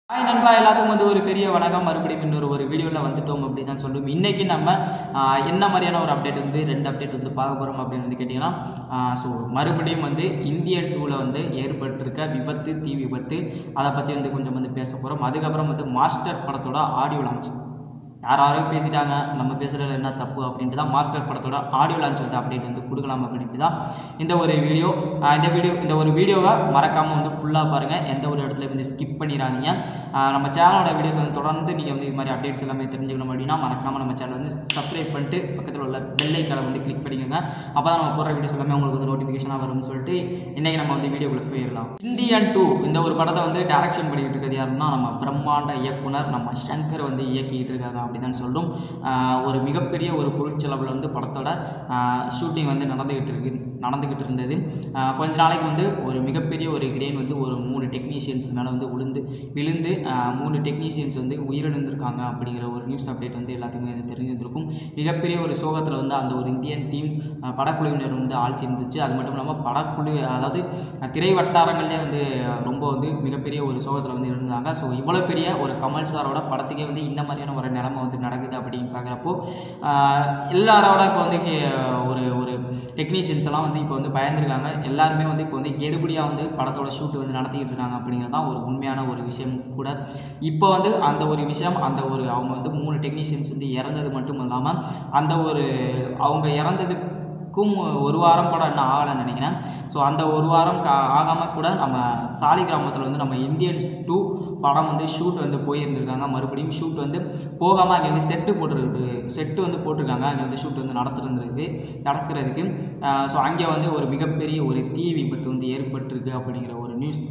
hi நண்பா எல்லாத்துக்கும் வந்து ஒரு பெரிய வணக்கம் மறுபடியும் இன்னொரு ஒரு வீடியோவில் வந்துட்டோம் அப்படி தான் சொல்லும் இன்றைக்கி நம்ம ஆஹ், என்ன மாதிரியான ஒரு அப்டேட் வந்து ரெண்டு அப்டேட் வந்து பார்க்க போகிறோம் அப்படின்னு வந்து கேட்டிங்கன்னா ஸோ மறுபடியும் வந்து இந்திய டூவில் வந்து ஏற்பட்டிருக்க விபத்து தீ விபத்து அதை பற்றி வந்து கொஞ்சம் வந்து பேச போகிறோம் அதுக்கப்புறம் வந்து மாஸ்டர் படத்தோட ஆடியோ லான்ச் யார் யாரோ பேசிட்டாங்க நம்ம பேசுகிறது என்ன தப்பு அப்படின்ட்டு தான் மாஸ்டர் படத்தோட ஆடியோ லான்ச் வந்து அப்டேட் வந்து கொடுக்கலாம் அப்படின்ட்டு தான் இந்த ஒரு வீடியோ ஆஹ் இந்த வீடியோ இந்த ஒரு வீடியோவை மறக்காமல் வந்து ஃபுல்லாக பாருங்கள் எந்த ஒரு இடத்துல வந்து ஸ்கிப் பண்ணிடாதீங்க ஆஹ் நம்ம சேனலோட வீடியோஸ் வந்து தொடர்ந்து நீங்கள் வந்து இது மாதிரி அப்டேட்ஸ் எல்லாமே தெரிஞ்சுக்கணும் அப்படின்னா மறக்காமல் நம்ம சேனல் வந்து சப்ஸ்கிரைப் பண்ணிட்டு பக்கத்தில் உள்ள பெல் ஐக்கானை வந்து கிளிக் பண்ணிக்கோங்க அப்போ தான் நம்ம போடுற வீடியோஸ் எல்லாமே உங்களுக்கு வந்து நோட்டிஃபிகேஷனாக வரும்னு சொல்லிட்டு இன்றைக்கி நம்ம வந்து வீடியோக்குள்ளே போயிடலாம் இந்தியன் டூ இந்த ஒரு படத்தை வந்து டைரக்ஷன் பண்ணிக்கிட்டு இருக்கிறது யாருன்னா நம்ம பிரம்மாண்ட இயக்குனர் நம்ம சங்கர் வந்து இயக்கிட்டு இருக்காங்க அப்படி தான் சொல்லும் ஆஹ் ஒரு மிகப்பெரிய ஒரு பொருட்செலவில் வந்து படத்தோட ஷூட்டிங் வந்து நடந்துக்கிட்டு இருக்கு நடந்துக்கிட்டு இருந்தது ஆஹ் கொஞ்ச நாளைக்கு வந்து ஒரு மிகப்பெரிய ஒரு கிரெயின் வந்து ஒரு மூணு டெக்னீஷியன்ஸ் மேலே வந்து விழுந்து விழுந்து ஆஹ் மூணு டெக்னீஷியன்ஸ் வந்து உயிரிழந்திருக்காங்க அப்படிங்கிற ஒரு நியூஸ் அப்டேட் வந்து எல்லாத்துக்குமே வந்து தெரிஞ்சிருந்திருக்கும் மிகப்பெரிய ஒரு சோகத்தில் வந்து அந்த ஒரு இந்தியன் டீம் படக்குழுவினர் வந்து ஆழ்த்தி இருந்துச்சு அது மட்டும் இல்லாமல் படக்குழு அதாவது அஹ் திரை வட்டாரங்கள்லேயே வந்து அஹ் ரொம்ப வந்து மிகப்பெரிய ஒரு சோகத்தில் வந்து இருந்தாங்க ஸோ இவ்வளோ பெரிய ஒரு கமல் சாரோட படத்துக்கே வந்து இந்த மாதிரியான ஒரு நிலைமை வந்து நடக்குது அப்படின்னு பார்க்குறப்போ எல்லாரோட இப்போ வந்து கே- ஒரு ஒரு டெக்னீஷியன்ஸ் எல்லாம் வந்து இப்போ வந்து பயந்துருக்காங்க எல்லாருமே வந்து இப்போ வந்து கெடுபடியாக வந்து படத்தோட ஷூட் வந்து நடத்திக்கிட்டு இருக்காங்க அப்படிங்கிறது தான் ஒரு உண்மையான ஒரு விஷயம் கூட இப்போ வந்து அந்த ஒரு விஷயம் அந்த ஒரு அவங்க வந்து மூணு டெக்னீஷியன்ஸ் வந்து இறந்தது மட்டும் இல்லாமல் அந்த ஒரு அவங்க இறந்ததுக்கும் ஒரு வாரம் கூட இன்னும் ஆகலைன்னு நினைக்கிறேன் ஸோ அந்த ஒரு வாரம் ஆகாமல் கூட நம்ம சாலி கிராமத்தில் வந்து நம்ம இந்தியன் டூ படம் வந்து ஷூட் வந்து போயிருந்திருக்காங்க மறுபடியும் ஷூட் வந்து போகாமல் அங்கே வந்து செட்டு போட்டுருக்கு செட்டு வந்து போட்டிருக்காங்க அங்கே வந்து ஷூட் வந்து நடத்துறதுக்கு நடக்கிறதுக்கு ஸோ அங்கே வந்து ஒரு மிகப்பெரிய ஒரு தீ விபத்து வந்து ஏற்பட்டிருக்கு அப்படிங்கிற ஒரு நியூஸ்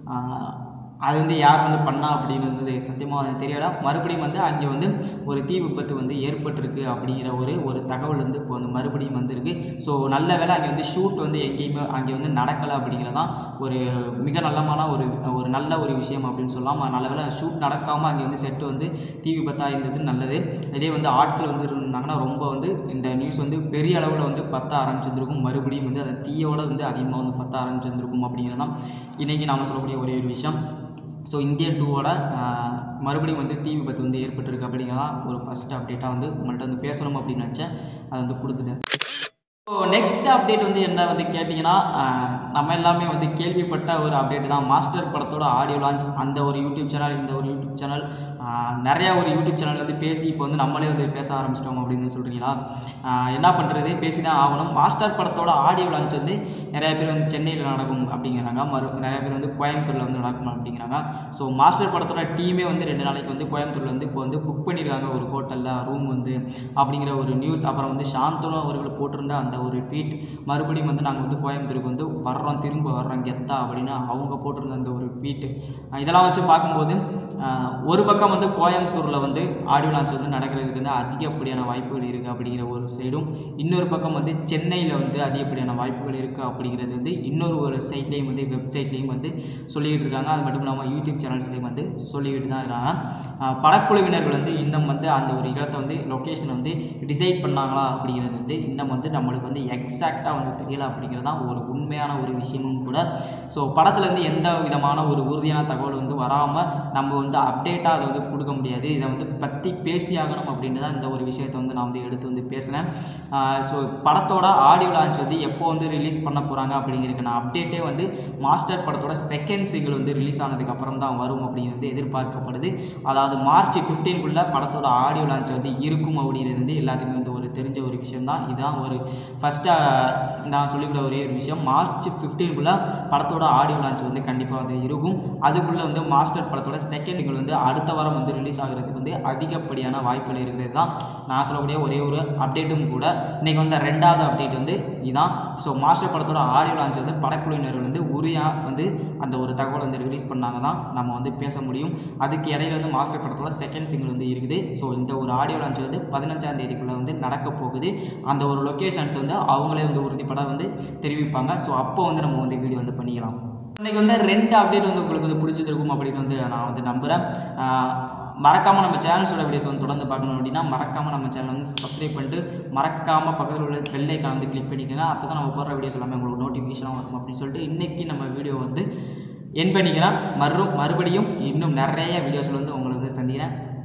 அது வந்து யார் வந்து பண்ணா அப்படின்னு வந்து சத்தியமாக வந்து தெரியல மறுபடியும் வந்து அங்கே வந்து ஒரு தீ விபத்து வந்து ஏற்பட்டிருக்கு அப்படிங்கிற ஒரு ஒரு தகவல் வந்து இப்போ வந்து மறுபடியும் வந்திருக்கு ஸோ நல்ல வேளை அங்கே வந்து ஷூட் வந்து எங்கேயுமே அங்கே வந்து நடக்கலை அப்படிங்கிறதான் ஒரு மிக நல்லமான ஒரு ஒரு நல்ல ஒரு விஷயம் அப்படின்னு சொல்லலாம் நல்ல வேளை ஷூட் நடக்காமல் அங்கே வந்து செட்டு வந்து தீ விபத்தாக இருந்தது நல்லது இதே வந்து ஆட்கள் வந்து இருந்தாங்கன்னா ரொம்ப வந்து இந்த நியூஸ் வந்து பெரிய அளவில் வந்து பத்த ஆரம்பிச்சிருந்திருக்கும் மறுபடியும் வந்து அந்த தீயோட வந்து அதிகமாக வந்து பத்த ஆரம்பிச்சிருந்திருக்கும் அப்படிங்கிறதான் இன்றைக்கி நாம் சொல்லக்கூடிய ஒரே ஒரு விஷயம் ஸோ இந்தியன் டூவோட மறுபடியும் வந்து தீ விபத்து வந்து ஏற்பட்டிருக்கு அப்படிங்கிறதான் ஒரு ஃபஸ்ட் அப்டேட்டாக வந்து உங்கள்கிட்ட வந்து பேசணும் அப்படின்னு நினச்சேன் அதை வந்து கொடுத்துட்டேன் ஸோ நெக்ஸ்ட் அப்டேட் வந்து என்ன வந்து கேட்டிங்கன்னா ஆஹ், நம்ம எல்லாமே வந்து கேள்விப்பட்ட ஒரு அப்டேட் தான் மாஸ்டர் படத்தோட ஆடியோ லான்ச் அந்த ஒரு யூடியூப் சேனல் இந்த ஒரு யூடியூப் சேனல் நிறையா ஒரு யூடியூப் சேனல் வந்து பேசி இப்போ வந்து நம்மளே வந்து பேச ஆரம்பிச்சிட்டோம் அப்படின்னு சொல்கிறீங்களா ஆஹ், என்ன பண்ணுறது பேசி தான் ஆகணும் மாஸ்டர் படத்தோட ஆடியோ லான்ச் வந்து நிறைய பேர் வந்து சென்னையில் நடக்கும் அப்படிங்கிறாங்க மறு நிறைய பேர் வந்து கோயம்புத்தூரில் வந்து நடக்கும் அப்படிங்கிறாங்க ஸோ மாஸ்டர் படத்தோட டீமே வந்து ரெண்டு நாளைக்கு வந்து கோயம்புத்தூரில் வந்து இப்போ வந்து புக் பண்ணியிருக்காங்க ஒரு ஹோட்டலில் ரூம் வந்து அப்படிங்கிற ஒரு நியூஸ் அப்புறம் வந்து சாந்தனு அவர்கள் போட்டிருந்த அந்த ஒரு ட்வீட் மறுபடியும் வந்து நாங்கள் வந்து கோயம்புத்தூருக்கு வந்து வர்றோம் திரும்ப வர்றோம் கெத்தா அப்படின்னு அவங்க போட்டிருந்த அந்த ஒரு ட்வீட் இதெல்லாம் வச்சு பார்க்கும்போது ஆஹ், ஒரு பக்கம் வந்து கோயம்புத்தூரில் வந்து ஆடியோ லான்ச் வந்து நடக்கிறதுக்கு வந்து அதிகப்படியான வாய்ப்புகள் இருக்குது அப்படிங்கிற ஒரு சைடும் இன்னொரு பக்கம் வந்து சென்னையில் வந்து அதிகப்படியான வாய்ப்புகள் இருக்குது அப்படிங்கிறது வந்து இன்னொரு ஒரு சைட்லேயும் வந்து வெப்சைட்லேயும் வந்து சொல்லிக்கிட்டு இருக்காங்க அது மட்டும் இல்லாமல் யூடியூப் சேனல்ஸ்லேயும் வந்து சொல்லிக்கிட்டு தான் இருக்காங்க ஆஹ், படக்குழுவினர்கள் வந்து இன்னும் வந்து அந்த ஒரு இடத்த வந்து லொக்கேஷன் வந்து டிசைட் பண்ணாங்களா அப்படிங்கிறது வந்து இன்னும் வந்து நம்மளுக்கு வந்து எக்ஸாக்டாக வந்து தெரியல அப்படிங்கிறது தான் ஒரு உண்மையான ஒரு விஷயமும் கூட ஸோ படத்துலேருந்து எந்த விதமான ஒரு உறுதியான தகவல் வந்து வராமல் நம்ம வந்து அப்டேட்டாக அதை வந்து கொடுக்க முடியாது இதை வந்து பற்றி பேசியாகணும் அப்படின்ட்டு தான் இந்த ஒரு விஷயத்தை வந்து நான் வந்து எடுத்து வந்து பேசினேன் ஸோ படத்தோட ஆடியோ லான்ச் வந்து எப்போ வந்து ரிலீஸ் பண்ண போகிறாங்க அப்படிங்கிறதுக்கான அப்டேட்டே வந்து மாஸ்டர் படத்தோட செகண்ட் சிங்கிள் வந்து ரிலீஸ் ஆனதுக்கு அப்புறம் தான் வரும் அப்படிங்கிறது எதிர்பார்க்கப்படுது அதாவது மார்ச் ஃபிஃப்டீன்குள்ளே படத்தோட ஆடியோ லான்ச் வந்து இருக்கும் அப்படிங்கிறது வந்து எல்லாத்துக்குமே வந்து ஒரு தெரிஞ்ச ஒரு விஷயம் தான் இதுதான் ஒரு ஃபஸ்ட்டாக நான் சொல்லிக்கிற ஒரே ஒரு விஷயம் மார்ச் ஃபிஃப்டீனுக்குள்ளே படத்தோட ஆடியோ லான்ச் வந்து கண்டிப்பாக வந்து இருக்கும் அதுக்குள்ளே வந்து மாஸ்டர் படத்தோட செகண்ட் சிங்கிள் வந்து அடுத்த வாரம் வந்து ரிலீஸ் ஆகிறதுக்கு வந்து அதிகப்படியான வாய்ப்புகள் இருக்கிறது தான் நான் சொல்லக்கூடிய ஒரே ஒரு அப்டேட்டும் கூட இன்றைக்கி வந்த ரெண்டாவது அப்டேட் வந்து இதான் ஸோ மாஸ்டர் படத்தோட ஆடியோ லான்ச் வந்து படக்குழுவினர் வந்து உரியாக வந்து அந்த ஒரு தகவல் வந்து ரிலீஸ் பண்ணாங்க தான் நம்ம வந்து பேச முடியும் அதுக்கு இடையில வந்து மாஸ்டர் படத்தோட செகண்ட் சிங்கிள் வந்து இருக்குது ஸோ இந்த ஒரு ஆடியோ லான்ச் வந்து பதினஞ்சாம் தேதிக்குள்ளே வந்து நடக்க போகுது அந்த ஒரு லொக்கேஷன்ஸ் வந்து அவங்களே வந்து உறுதிப்பட வந்து தெரிவிப்பாங்க ஸோ அப்போ வந்து நம்ம வந்து வீடியோ வந்து பண்ணிக்கலாம் இன்றைக்கி வந்து ரெண்டு அப்டேட் வந்து உங்களுக்கு வந்து பிடிச்சிருக்கும் அப்படின்னு வந்து நான் வந்து நம்புகிறேன் மறக்காமல் நம்ம சேனல்ஸோட வீடியோஸ் வந்து தொடர்ந்து பார்க்கணும் அப்படின்னா மறக்காமல் நம்ம சேனல் வந்து சப்ஸ்கிரைப் பண்ணிட்டு மறக்காமல் பக்கத்தில் உள்ள பெல் ஐக்கான் வந்து கிளிக் பண்ணிக்கோங்க அப்போ தான் நம்ம போடுற வீடியோஸ் எல்லாமே உங்களுக்கு நோட்டிஃபிகேஷனாக வரும் அப்படின்னு சொல்லிட்டு இன்றைக்கி நம்ம வீடியோ வந்து என் பண்ணிக்கிறேன் மறு மறுபடியும் இன்னும் நிறைய வீடியோஸில் வந்து உங்களை வந்து சந்திக்கிறேன்